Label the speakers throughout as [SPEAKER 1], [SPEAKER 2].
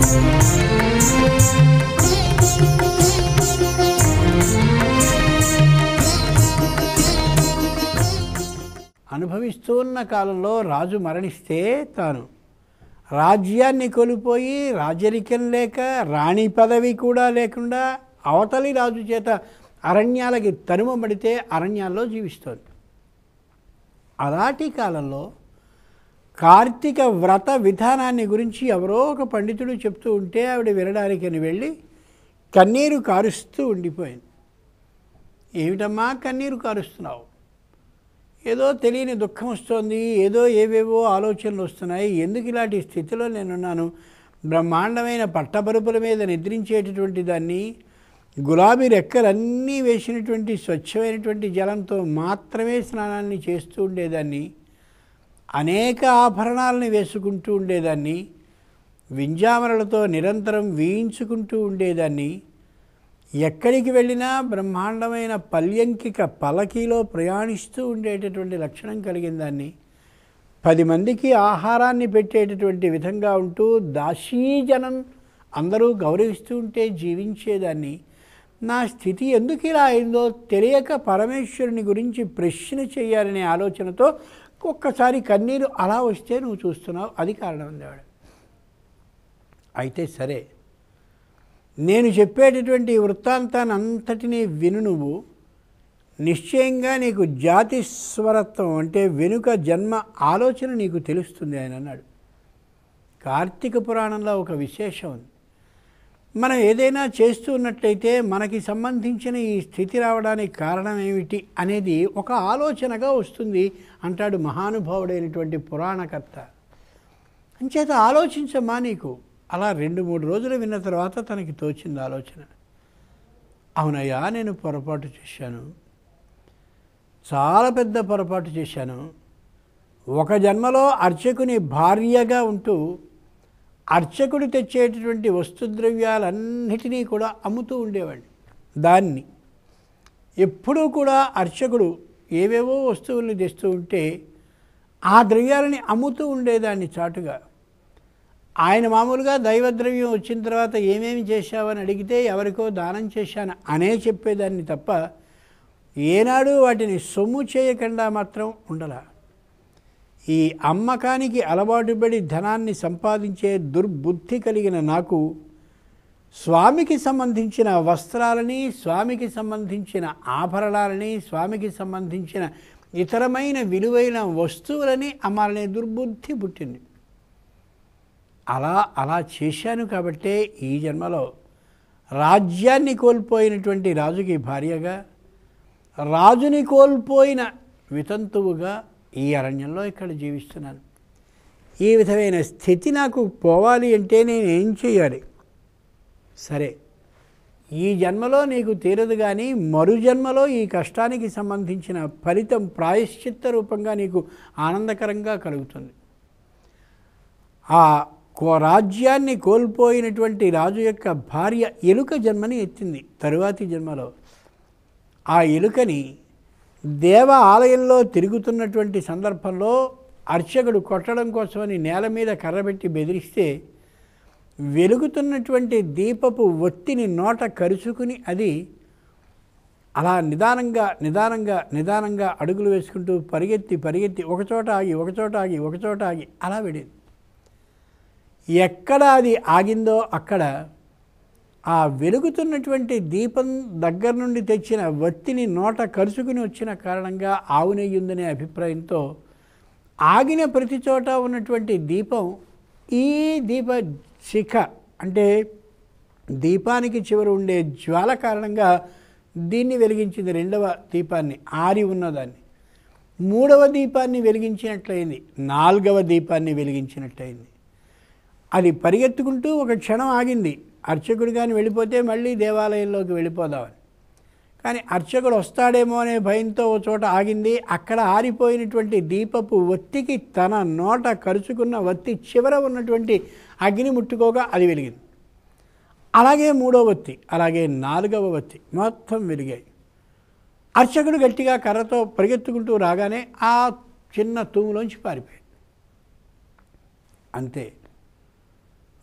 [SPEAKER 1] అనుభవిస్తూ ఉన్న కాలంలో రాజు మరణిస్తే తాను రాజ్యాన్ని కోల్పోయి రాజరికం లేక రాణి పదవి కూడా లేకుండా అవతలి రాజు చేత అరణ్యాలకి తరుమబడితే అరణ్యాల్లో జీవిస్తోంది అలాంటి కాలంలో కార్తీక వ్రత విధానాన్ని గురించి ఎవరో ఒక పండితుడు చెప్తూ ఉంటే ఆవిడ వినడానికని వెళ్ళి కన్నీరు కారుస్తూ ఉండిపోయింది ఏమిటమ్మా కన్నీరు కారుస్తున్నావు ఏదో తెలియని దుఃఖం వస్తోంది ఏదో ఏవేవో ఆలోచనలు వస్తున్నాయి ఎందుకు ఇలాంటి స్థితిలో నేనున్నాను బ్రహ్మాండమైన పట్టపరుపుల మీద నిద్రించేటటువంటి దాన్ని గులాబీ రెక్కలన్నీ వేసినటువంటి స్వచ్ఛమైనటువంటి జలంతో మాత్రమే స్నానాన్ని చేస్తూ ఉండేదాన్ని అనేక ఆభరణాలను వేసుకుంటూ ఉండేదాన్ని వింజామరలతో నిరంతరం వీయించుకుంటూ ఉండేదాన్ని ఎక్కడికి వెళ్ళినా బ్రహ్మాండమైన పల్యంకిక పలకీలో ప్రయాణిస్తూ ఉండేటటువంటి లక్షణం కలిగిన దాన్ని పది మందికి ఆహారాన్ని పెట్టేటటువంటి విధంగా ఉంటూ దాసీజనం అందరూ గౌరవిస్తూ ఉంటే జీవించేదాన్ని నా స్థితి ఎందుకు ఇలా అయిందో తెలియక పరమేశ్వరుని గురించి ప్రశ్న చేయాలనే ఆలోచనతో ఒక్కసారి కన్నీరు అలా వస్తే నువ్వు చూస్తున్నావు అది కారణం అందేవాడు అయితే సరే నేను చెప్పేటటువంటి ఈ వృత్తాంతాన్ని అంతటినీ విను నువ్వు నిశ్చయంగా నీకు జాతి స్వరత్వం అంటే వెనుక జన్మ ఆలోచన నీకు తెలుస్తుంది ఆయన అన్నాడు కార్తీక పురాణంలో ఒక విశేషం ఉంది మనం ఏదైనా చేస్తూ ఉన్నట్లయితే మనకి సంబంధించిన ఈ స్థితి రావడానికి కారణం ఏమిటి అనేది ఒక ఆలోచనగా వస్తుంది అంటాడు మహానుభావుడైనటువంటి పురాణకర్త అంచేత ఆలోచించమ్మా నీకు అలా రెండు మూడు రోజులు విన్న తర్వాత తనకి తోచింది ఆలోచన అవునయ్యా నేను పొరపాటు చేశాను చాలా పెద్ద పొరపాటు చేశాను ఒక జన్మలో అర్చకుని భార్యగా ఉంటూ అర్చకుడు తెచ్చేటటువంటి వస్తుద్రవ్యాలన్నిటినీ కూడా అమ్ముతూ ఉండేవాడిని దాన్ని ఎప్పుడూ కూడా అర్చకుడు ఏవేవో వస్తువుల్ని తెస్తూ ఉంటే ఆ ద్రవ్యాలని అమ్ముతూ ఉండేదాన్ని చాటుగా ఆయన మామూలుగా దైవద్రవ్యం వచ్చిన తర్వాత ఏమేమి చేశావని అడిగితే ఎవరికో దానం చేశాను అనే చెప్పేదాన్ని తప్ప ఏనాడు వాటిని సొమ్ము చేయకుండా మాత్రం ఉండలా ఈ అమ్మకానికి అలవాటుపడి ధనాన్ని సంపాదించే దుర్బుద్ధి కలిగిన నాకు స్వామికి సంబంధించిన వస్త్రాలని స్వామికి సంబంధించిన ఆభరణాలని స్వామికి సంబంధించిన ఇతరమైన విలువైన వస్తువులని అమ్మాలనే దుర్బుద్ధి పుట్టింది అలా అలా చేశాను కాబట్టే ఈ జన్మలో రాజ్యాన్ని కోల్పోయినటువంటి రాజుకి భార్యగా రాజుని కోల్పోయిన వితంతువుగా ఈ అరణ్యంలో ఇక్కడ జీవిస్తున్నాను ఈ విధమైన స్థితి నాకు పోవాలి అంటే నేను ఏం చేయాలి సరే ఈ జన్మలో నీకు తీరదు కానీ మరు జన్మలో ఈ కష్టానికి సంబంధించిన ఫలితం ప్రాయశ్చిత్త రూపంగా నీకు ఆనందకరంగా కలుగుతుంది ఆ కో- రాజ్యాన్ని కోల్పోయినటువంటి రాజు యొక్క భార్య ఎలుక జన్మని ఎత్తింది తరువాతి జన్మలో ఆ ఎలుకని దేవ ఆలయంలో తిరుగుతున్నటువంటి సందర్భంలో అర్చకుడు కొట్టడం కోసమని నేల మీద కర్రబెట్టి బెదిరిస్తే వెలుగుతున్నటువంటి దీపపు ఒత్తిని నోట కరుచుకుని అది అలా నిదానంగా నిదానంగా నిదానంగా అడుగులు వేసుకుంటూ పరిగెత్తి పరిగెత్తి ఒకచోట ఆగి ఒకచోట ఆగి ఒకచోట ఆగి అలా వెళ్ళింది ఎక్కడ అది ఆగిందో అక్కడ ఆ వెలుగుతున్నటువంటి దీపం దగ్గర నుండి తెచ్చిన వత్తిని నోట కరుచుకుని వచ్చిన కారణంగా ఆవు నెయ్యి ఉందనే అభిప్రాయంతో ఆగిన ప్రతి చోట ఉన్నటువంటి దీపం ఈ దీప శిఖ అంటే దీపానికి చివర ఉండే జ్వాల కారణంగా దీన్ని వెలిగించింది రెండవ దీపాన్ని ఆరి ఉన్నదాన్ని మూడవ దీపాన్ని వెలిగించినట్లయింది నాలుగవ దీపాన్ని వెలిగించినట్లయింది అది పరిగెత్తుకుంటూ ఒక క్షణం ఆగింది అర్చకుడు కానీ వెళ్ళిపోతే మళ్ళీ దేవాలయంలోకి వెళ్ళిపోదామని కానీ అర్చకుడు వస్తాడేమో అనే భయంతో ఓ చోట ఆగింది అక్కడ ఆరిపోయినటువంటి దీపపు ఒత్తికి తన నోట కరుచుకున్న ఒత్తి చివర ఉన్నటువంటి అగ్ని ముట్టుకోగా అది వెలిగింది అలాగే మూడో ఒత్తి అలాగే నాలుగవ ఒత్తి మొత్తం వెలిగాయి అర్చకుడు గట్టిగా కర్రతో పరిగెత్తుకుంటూ రాగానే ఆ చిన్న తూములోంచి పారిపోయాడు అంతే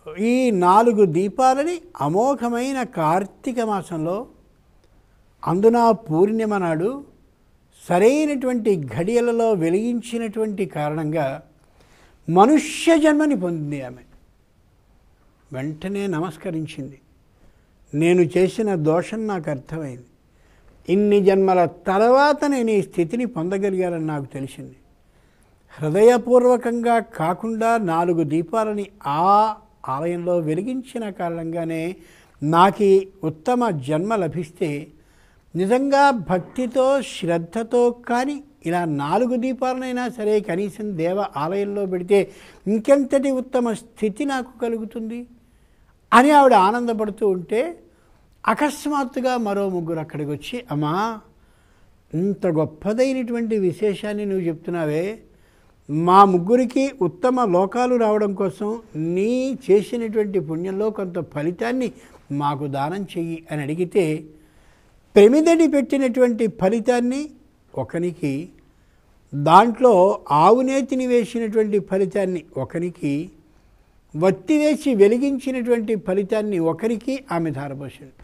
[SPEAKER 1] ఈ నాలుగు దీపాలని అమోఘమైన కార్తీక మాసంలో అందున పూర్ణిమ నాడు సరైనటువంటి ఘడియలలో వెలిగించినటువంటి కారణంగా మనుష్య జన్మని పొందింది ఆమె వెంటనే నమస్కరించింది నేను చేసిన దోషం నాకు అర్థమైంది ఇన్ని జన్మల తర్వాత నేను ఈ స్థితిని పొందగలిగానని నాకు తెలిసింది హృదయపూర్వకంగా కాకుండా నాలుగు దీపాలని ఆ ఆలయంలో వెలిగించిన కారణంగానే నాకు ఈ ఉత్తమ జన్మ లభిస్తే నిజంగా భక్తితో శ్రద్ధతో కానీ ఇలా నాలుగు దీపాలనైనా సరే కనీసం దేవ ఆలయంలో పెడితే ఇంకెంతటి ఉత్తమ స్థితి నాకు కలుగుతుంది అని ఆవిడ ఆనందపడుతూ ఉంటే అకస్మాత్తుగా మరో ముగ్గురు అక్కడికి వచ్చి అమ్మా ఇంత గొప్పదైనటువంటి విశేషాన్ని నువ్వు చెప్తున్నావే మా ముగ్గురికి ఉత్తమ లోకాలు రావడం కోసం నీ చేసినటువంటి పుణ్యంలో కొంత ఫలితాన్ని మాకు దానం చెయ్యి అని అడిగితే ప్రమిదడి పెట్టినటువంటి ఫలితాన్ని ఒకనికి దాంట్లో ఆవునేతిని వేసినటువంటి ఫలితాన్ని ఒకరికి వత్తి వేసి వెలిగించినటువంటి ఫలితాన్ని ఒకరికి ఆమె ధారపోసింది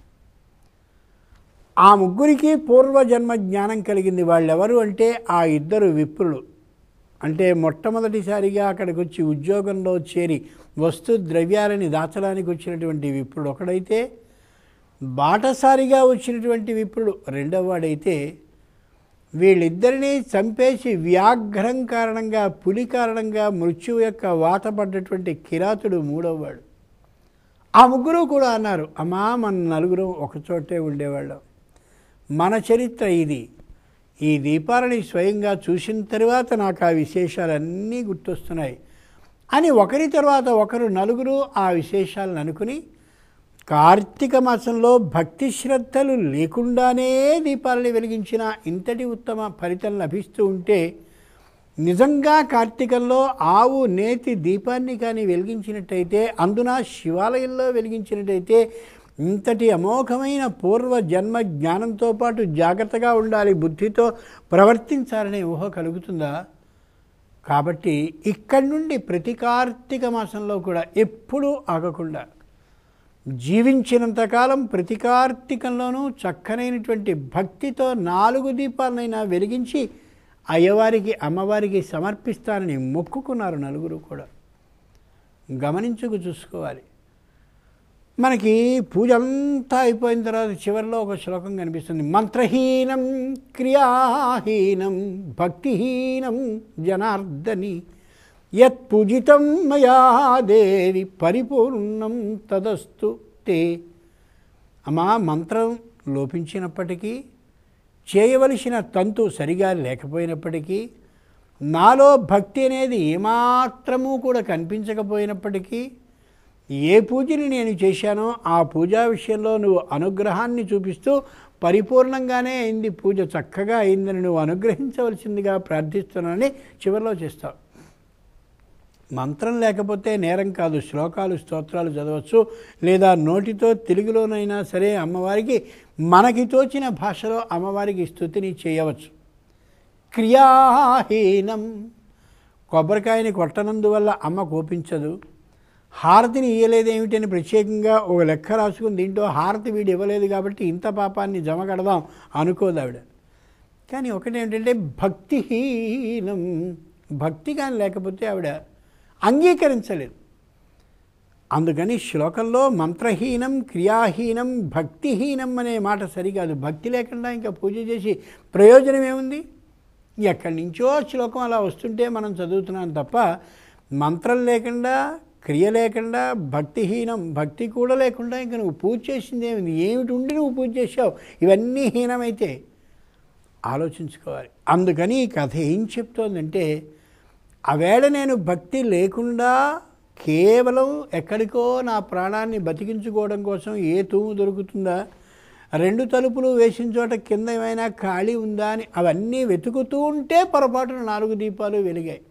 [SPEAKER 1] ఆ ముగ్గురికి పూర్వజన్మ జ్ఞానం కలిగింది వాళ్ళెవరు అంటే ఆ ఇద్దరు విప్రులు అంటే మొట్టమొదటిసారిగా అక్కడికి వచ్చి ఉద్యోగంలో చేరి వస్తు ద్రవ్యాలని దాచడానికి వచ్చినటువంటి విప్రుడు ఒకడైతే బాటసారిగా వచ్చినటువంటి విప్రుడు రెండవ వాడైతే వీళ్ళిద్దరినీ చంపేసి వ్యాఘ్రం కారణంగా పులి కారణంగా మృత్యువు యొక్క వాత పడ్డటువంటి కిరాతుడు మూడవవాడు ఆ ముగ్గురు కూడా అన్నారు అమ్మా మన నలుగురు ఒకచోటే ఉండేవాళ్ళం మన చరిత్ర ఇది ఈ దీపాలని స్వయంగా చూసిన తర్వాత నాకు ఆ విశేషాలన్నీ గుర్తొస్తున్నాయి అని ఒకరి తర్వాత ఒకరు నలుగురు ఆ విశేషాలను అనుకుని కార్తీక మాసంలో భక్తి శ్రద్ధలు లేకుండానే దీపాలని వెలిగించిన ఇంతటి ఉత్తమ ఫలితం లభిస్తూ ఉంటే నిజంగా కార్తీకంలో ఆవు నేతి దీపాన్ని కానీ వెలిగించినట్టయితే అందున శివాలయంలో వెలిగించినట్టయితే ఇంతటి అమోఘమైన పూర్వ జన్మ జ్ఞానంతో పాటు జాగ్రత్తగా ఉండాలి బుద్ధితో ప్రవర్తించాలనే ఊహ కలుగుతుందా కాబట్టి ఇక్కడి నుండి ప్రతి కార్తీక మాసంలో కూడా ఎప్పుడూ ఆగకుండా జీవించినంతకాలం ప్రతి కార్తీకంలోనూ చక్కనైనటువంటి భక్తితో నాలుగు దీపాలనైనా వెలిగించి అయ్యవారికి అమ్మవారికి సమర్పిస్తానని మొక్కుకున్నారు నలుగురు కూడా గమనించుకు చూసుకోవాలి మనకి పూజ అంతా అయిపోయిన తర్వాత చివరిలో ఒక శ్లోకం కనిపిస్తుంది మంత్రహీనం క్రియాహీనం భక్తిహీనం జనార్దని యత్ పూజితం మయా దేవి పరిపూర్ణం తదస్తు తే అమ్మా మంత్రం లోపించినప్పటికీ చేయవలసిన తంతు సరిగా లేకపోయినప్పటికీ నాలో భక్తి అనేది ఏమాత్రము కూడా కనిపించకపోయినప్పటికీ ఏ పూజని నేను చేశానో ఆ పూజా విషయంలో నువ్వు అనుగ్రహాన్ని చూపిస్తూ పరిపూర్ణంగానే అయింది పూజ చక్కగా అయిందని నువ్వు అనుగ్రహించవలసిందిగా ప్రార్థిస్తున్నానని చివరిలో చేస్తావు మంత్రం లేకపోతే నేరం కాదు శ్లోకాలు స్తోత్రాలు చదవచ్చు లేదా నోటితో తెలుగులోనైనా సరే అమ్మవారికి మనకి తోచిన భాషలో అమ్మవారికి స్థుతిని చేయవచ్చు క్రియాహీనం కొబ్బరికాయని కొట్టనందువల్ల అమ్మ కోపించదు హారతిని ఇయ్యలేదు ఏమిటని ప్రత్యేకంగా ఒక లెక్క రాసుకుని దీంట్లో హారతి వీడు ఇవ్వలేదు కాబట్టి ఇంత పాపాన్ని జమ కడదాం అనుకోదు ఆవిడ కానీ ఒకటేమిటంటే భక్తిహీనం భక్తి కానీ లేకపోతే ఆవిడ అంగీకరించలేదు అందుకని శ్లోకంలో మంత్రహీనం క్రియాహీనం భక్తిహీనం అనే మాట సరికాదు భక్తి లేకుండా ఇంకా పూజ చేసి ప్రయోజనం ఏముంది ఎక్కడి నుంచో శ్లోకం అలా వస్తుంటే మనం చదువుతున్నాం తప్ప మంత్రం లేకుండా క్రియ లేకుండా భక్తిహీనం భక్తి కూడా లేకుండా ఇంకా నువ్వు పూజ చేసింది ఏమిటి ఏమిటి ఉండి నువ్వు పూజ చేసావు ఇవన్నీ హీనమైతే ఆలోచించుకోవాలి అందుకని ఈ కథ ఏం చెప్తోందంటే ఆవేళ నేను భక్తి లేకుండా కేవలం ఎక్కడికో నా ప్రాణాన్ని బతికించుకోవడం కోసం ఏ తూము దొరుకుతుందా రెండు తలుపులు వేసిన చోట కింద ఏమైనా ఖాళీ ఉందా అని అవన్నీ వెతుకుతూ ఉంటే పొరపాటున నాలుగు దీపాలు వెలిగాయి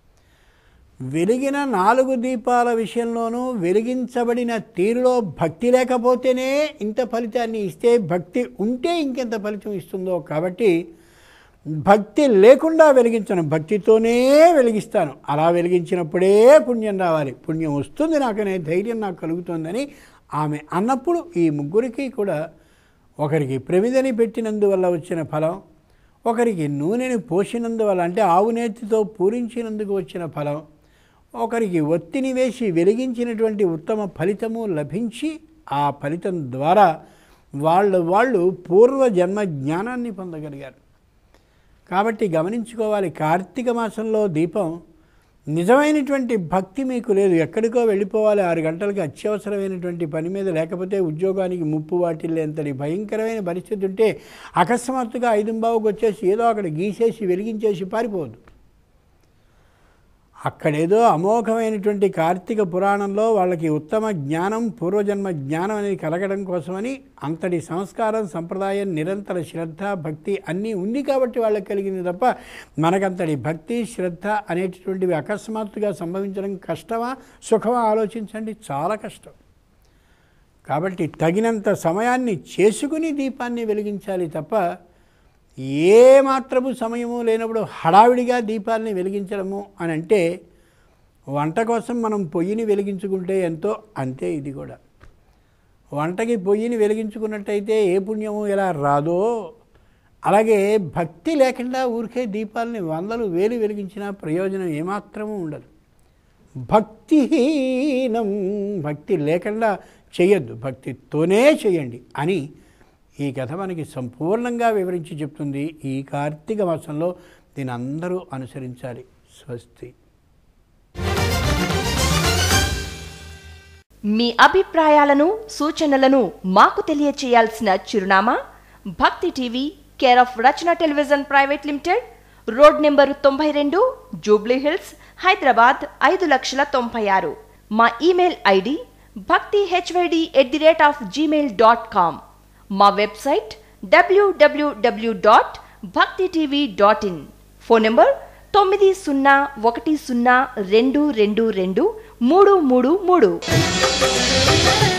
[SPEAKER 1] వెలిగిన నాలుగు దీపాల విషయంలోనూ వెలిగించబడిన తీరులో భక్తి లేకపోతేనే ఇంత ఫలితాన్ని ఇస్తే భక్తి ఉంటే ఇంకెంత ఫలితం ఇస్తుందో కాబట్టి భక్తి లేకుండా వెలిగించను భక్తితోనే వెలిగిస్తాను అలా వెలిగించినప్పుడే పుణ్యం రావాలి పుణ్యం వస్తుంది నాకనే ధైర్యం నాకు కలుగుతుందని ఆమె అన్నప్పుడు ఈ ముగ్గురికి కూడా ఒకరికి ప్రమిదని పెట్టినందువల్ల వచ్చిన ఫలం ఒకరికి నూనెని పోసినందువల్ల అంటే ఆవు నేతితో పూరించినందుకు వచ్చిన ఫలం ఒకరికి ఒత్తిని వేసి వెలిగించినటువంటి ఉత్తమ ఫలితము లభించి ఆ ఫలితం ద్వారా వాళ్ళు వాళ్ళు పూర్వజన్మ జ్ఞానాన్ని పొందగలిగారు కాబట్టి గమనించుకోవాలి కార్తీక మాసంలో దీపం నిజమైనటువంటి భక్తి మీకు లేదు ఎక్కడికో వెళ్ళిపోవాలి ఆరు గంటలకి అత్యవసరమైనటువంటి పని మీద లేకపోతే ఉద్యోగానికి ముప్పు వాటిల్లేంతటి భయంకరమైన పరిస్థితి ఉంటే అకస్మాత్తుగా ఐదుంబావుకి వచ్చేసి ఏదో అక్కడ గీసేసి వెలిగించేసి పారిపోవద్దు అక్కడేదో అమోఘమైనటువంటి కార్తీక పురాణంలో వాళ్ళకి ఉత్తమ జ్ఞానం పూర్వజన్మ జ్ఞానం అనేది కలగడం కోసమని అంతటి సంస్కారం సంప్రదాయం నిరంతర శ్రద్ధ భక్తి అన్నీ ఉంది కాబట్టి వాళ్ళకి కలిగింది తప్ప మనకంతటి భక్తి శ్రద్ధ అనేటటువంటివి అకస్మాత్తుగా సంభవించడం కష్టమా సుఖమా ఆలోచించండి చాలా కష్టం కాబట్టి తగినంత సమయాన్ని చేసుకుని దీపాన్ని వెలిగించాలి తప్ప ఏ మాత్రము సమయము లేనప్పుడు హడావిడిగా దీపాలని వెలిగించడము అని అంటే వంట కోసం మనం పొయ్యిని వెలిగించుకుంటే ఎంతో అంతే ఇది కూడా వంటకి పొయ్యిని వెలిగించుకున్నట్టయితే ఏ పుణ్యము ఎలా రాదో అలాగే భక్తి లేకుండా ఊరికే దీపాలని వందలు వేలు వెలిగించినా ప్రయోజనం ఏమాత్రము ఉండదు భక్తిహీనం భక్తి లేకుండా చేయొద్దు భక్తితోనే చేయండి అని ఈ కథ మనకి సంపూర్ణంగా వివరించి చెప్తుంది ఈ కార్తీక మాసంలో దీని అందరూ అనుసరించాలి స్వస్తి
[SPEAKER 2] మీ అభిప్రాయాలను సూచనలను మాకు తెలియచేయాల్సిన చిరునామా Bhakthi TV care of Rachana television private limited road number తొంభై రెండు జూబ్లీ హిల్స్ హైదరాబాద్ ఐదు లక్షల తొంభై ఆరు మా email ID Bhakthi HYD at the rate of Gmail dot com మా website WWW dot Bhakthi TV dot in phone number తొమ్మిది సున్నా ఒకటి సున్నా రెండు రెండు రెండు మూడు మూడు మూడు